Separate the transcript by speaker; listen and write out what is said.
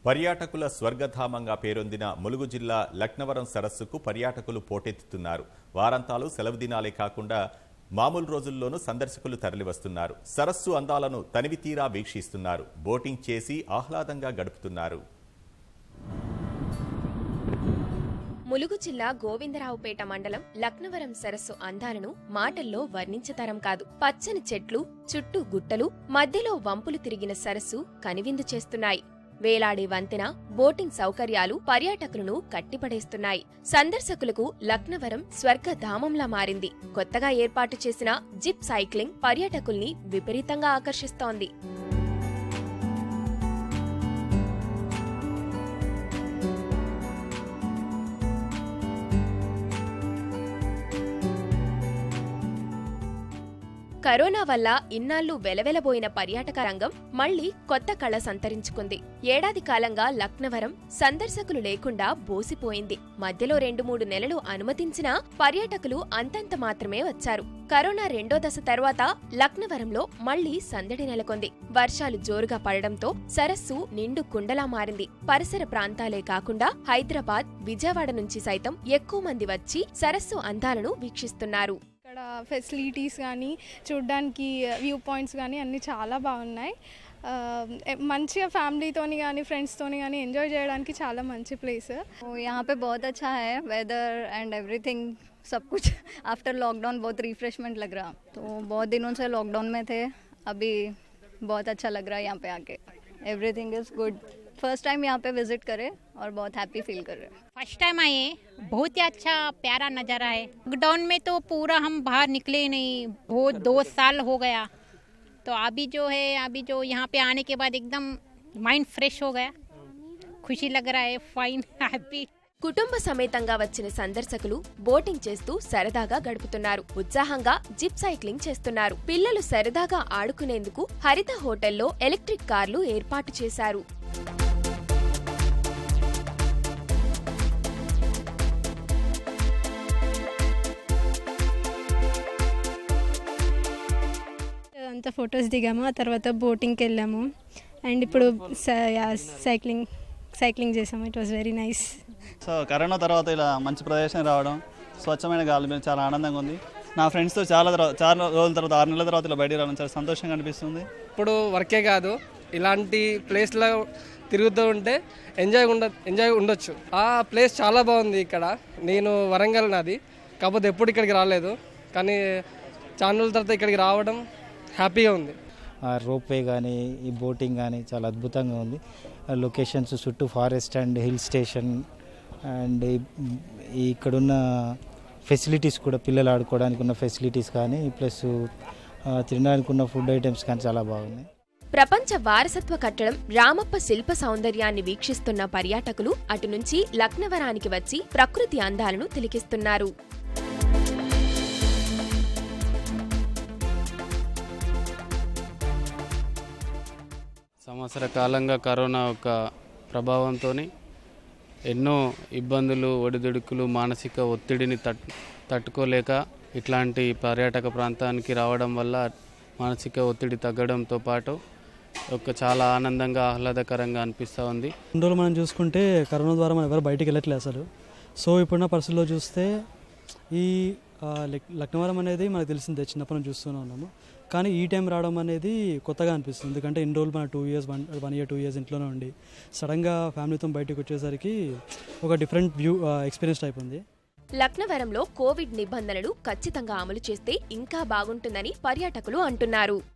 Speaker 1: పర్యాటకుల స్వర్గధామంగా పేరొందిన ములుగు జిల్లా లక్నవరం సరస్సుకు పర్యాటకులు పోటెత్తుతున్నారు వారాంతాలు సెలవు దినాలే కాకుండా మామూలు రోజుల్లోనూ సందర్శకులు తరలివస్తున్నారు సరస్సు అందాలను తనివి తీరా వీక్షిస్తున్నారు బోటింగ్ చేసి ఆహ్లాదంగా గడుపుతున్నారు
Speaker 2: ములుగు జిల్లా గోవిందరావుపేట మండలం లక్నవరం సరస్సు అందాలను మాటల్లో వర్ణించతరం కాదు పచ్చని చెట్లు చుట్టూ గుట్టలు మధ్యలో వంపులు తిరిగిన సరస్సు కనివిందు చేస్తున్నాయి వేలాడే వంతెన బోటింగ్ సౌకర్యాలు పర్యాటకులను కట్టిపడేస్తున్నాయి సందర్శకులకు లక్నవరం స్వర్గధామంలా మారింది కొత్తగా ఏర్పాటు చేసిన జిప్ సైక్లింగ్ పర్యాటకుల్ని విపరీతంగా ఆకర్షిస్తోంది కరోనా వల్ల ఇన్నాళ్లు వెలవెలబోయిన పర్యాటక రంగం మళ్లీ కొత్త కళ సంతరించుకుంది ఏడాది కాలంగా లక్నవరం సందర్శకులు లేకుండా బోసిపోయింది మధ్యలో రెండు మూడు నెలలు అనుమతించినా పర్యాటకులు అంతంత మాత్రమే వచ్చారు కరోనా రెండో దశ తర్వాత లక్నవరంలో మళ్లీ సందడి నెలకొంది వర్షాలు జోరుగా పడడంతో సరస్సు నిండు కుండలా మారింది పరిసర ప్రాంతాలే కాకుండా హైదరాబాద్ విజయవాడ నుంచి సైతం ఎక్కువ మంది వచ్చి సరస్సు అందాలను వీక్షిస్తున్నారు
Speaker 3: ఇక్కడ ఫెసిలిటీస్ కానీ చూడ్డానికి వ్యూ పాయింట్స్ కానీ అన్నీ చాలా బాగున్నాయి ఆ, ఎ- మంచిగా ఫ్యామిలీతోని కానీ ఫ్రెండ్స్తోని కానీ ఎంజాయ్ చేయడానికి చాలా మంచి ప్లేస్
Speaker 4: तो यहाँ पे बहुत अच्छा है वेदर एंड एवरीथिंग सब कुछ आफ्टर लॉकडाउन बहुत रिफ्रेशमेंट लग रहा तो बहुत दिनों से लॉकडाउन में थे अभी बहुत अच्छा लग रहा है यहाँ पे आके everything is good first time यहाँ पे विजिट करे और बहुत हैप्पी फील कर रहे हैं
Speaker 5: फर्स्ट टाइम आए हैं। बहुत ही अच्छा प्यारा नज़ारा है लॉकडाउन में तो पूरा हम बाहर निकले ही नहीं बहुत दो साल हो गया तो अभी जो है अभी जो यहाँ पे आने के बाद एकदम माइंड फ्रेश हो गया खुशी लग रहा है फाइन हैप्पी
Speaker 2: కుటుంబ సమేతంగా వచ్చిన సందర్శకులు బోటింగ్ చేస్తూ సరదాగా గడుపుతున్నారు ఉత్సాహంగా జిప్ సైక్లింగ్ చేస్తున్నారు పిల్లలు సరదాగా ఆడుకునేందుకు హరిత హోటల్లో ఎలక్ట్రిక్ కార్లు ఏర్పాటు చేశారు
Speaker 6: అంతా ఫొటోస్ దిగాము ఆ తర్వాత బోటింగ్కి వెళ్ళాము అండ్ ఇప్పుడు సై- యా, సైక్లింగ్ సైక్లింగ్ చేసాము it was very nice
Speaker 7: so corona తర్వాత ఇలా మంచి ప్రదేశం రావడం స్వచ్ఛమైన గాలి మీద చాలా ఆనందంగా ఉంది నా ఫ్రెండ్స్తో చాలా తర్వాత చాలా రోజుల తర్వాత ఆరు నెలల తర్వాత ఇలా బయటికి రావడం చాలా సంతోషంగా అనిపిస్తుంది
Speaker 8: ఇప్పుడు వర్కే కాదు ఇలాంటి ప్లేస్లో తిరుగుతూ ఉంటే ఎంజాయ్ ఉండ ఎంజాయ్ ఉండొచ్చు ఆ ప్లేస్ చాలా బాగుంది ఇక్కడ నేను వరంగల్ నాది కాకపోతే ఎప్పుడు ఇక్కడికి రాలేదు కానీ చాలా రోజుల తర్వాత ఇక్కడికి రావడం హ్యాపీగా ఉంది
Speaker 9: ఆ రోప్ వే కానీ ఈ బోటింగ్ కానీ చాలా అద్భుతంగా ఉంది ఆ లొకేషన్స్ చుట్టూ forest and hill station and ఈ- ఈ ఇక్కడున్న ఫెసిలిటీస్ కూడా పిల్లలు ఆడుకోవడానికి ఉన్న ఫెసిలిటీస్ కానీ ప్లస్ ఆ, తినడానికి ఉన్న ఫుడ్ ఐటమ్స్ కానీ చాలా బాగున్నాయి
Speaker 2: ప్రపంచ వారసత్వ కట్టడం రామప్ప శిల్ప సౌందర్యాన్ని వీక్షిస్తున్న పర్యాటకులు అటు నుంచి లక్నవరానికి వచ్చి ప్రకృతి అందాలను తిలికిస్తున్నారు
Speaker 10: సంవత్సర కాలంగా కరోనా యొక్క ప్రభావంతో ఎన్నో ఇబ్బందులు ఒడిదుడుకులు మానసిక ఒత్తిడిని తట్ తట్టుకోలేక ఇట్లాంటి పర్యాటక ప్రాంతానికి రావడం వల్ల మానసిక ఒత్తిడి తగ్గడంతో పాటు ఒక చాలా ఆనందంగా ఆహ్లాదకరంగా అనిపిస్తూ ఉంది
Speaker 11: రెండు రోజులు మనం చూసుకుంటే కరోనా ద్వారా మనం ఎవరు బయటికి వెళ్ళట్లేదు అసలు సో ఇప్పుడున్న పరిస్థితుల్లో చూస్తే ఈ ఆ, లక్- లక్నవరం అనేది మనకు తెలిసిందే చిన్నప్పటి నుంచి చూస్తూనే ఉన్నాము కానీ ఈ టైం రావడం అనేది కొత్తగా అనిపిస్తుంది ఎందుకంటే ఇన్ని రోజులు మన two years one one year two years ఇంట్లోనే ఉండి సడన్గా ఫ్యామిలీతో బయటకు వచ్చేసరికి ఒక డిఫరెంట్ వ్యూ ఎక్స్పీరియన్స్ టైప్ ఉంది
Speaker 2: లక్నవరంలో కోవిడ్ నిబంధనలు ఖచ్చితంగా అమలు చేస్తే ఇంకా బాగుంటుందని పర్యాటకులు అంటున్నారు